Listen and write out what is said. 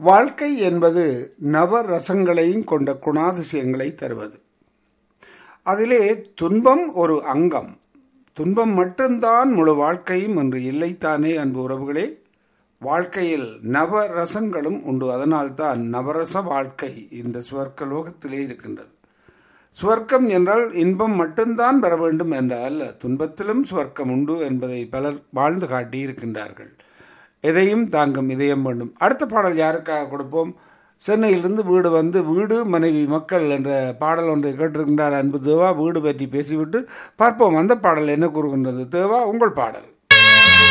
வாழ்க்கை என்பது நவ ரசங்களையும் கொண்ட குணாதிசயங்களை தருவது அதிலே துன்பம் ஒரு அங்கம் துன்பம் மட்டும்தான் முழு வாழ்க்கையும் என்று இல்லைத்தானே அன்பு உறவுகளே வாழ்க்கையில் நவரசங்களும் உண்டு அதனால்தான் நவரச வாழ்க்கை இந்த சுவர்க்க லோகத்திலே இருக்கின்றது சுவர்க்கம் என்றால் இன்பம் மட்டும்தான் பெற வேண்டும் என்ற அல்ல துன்பத்திலும் சுவர்க்கம் உண்டு என்பதை பலர் வாழ்ந்து காட்டி இருக்கின்றார்கள் எதையும் தாங்கும் இதயம் வேண்டும் அடுத்த பாடல் யாருக்காக கொடுப்போம் சென்னையிலிருந்து வீடு வந்து வீடு மனைவி மக்கள் என்ற பாடல் ஒன்றை கேட்டிருக்கின்றார் அன்பு தேவா வீடு பற்றி பேசிவிட்டு பார்ப்போம் அந்த பாடல் என்ன கூறுகின்றது தேவா உங்கள் பாடல்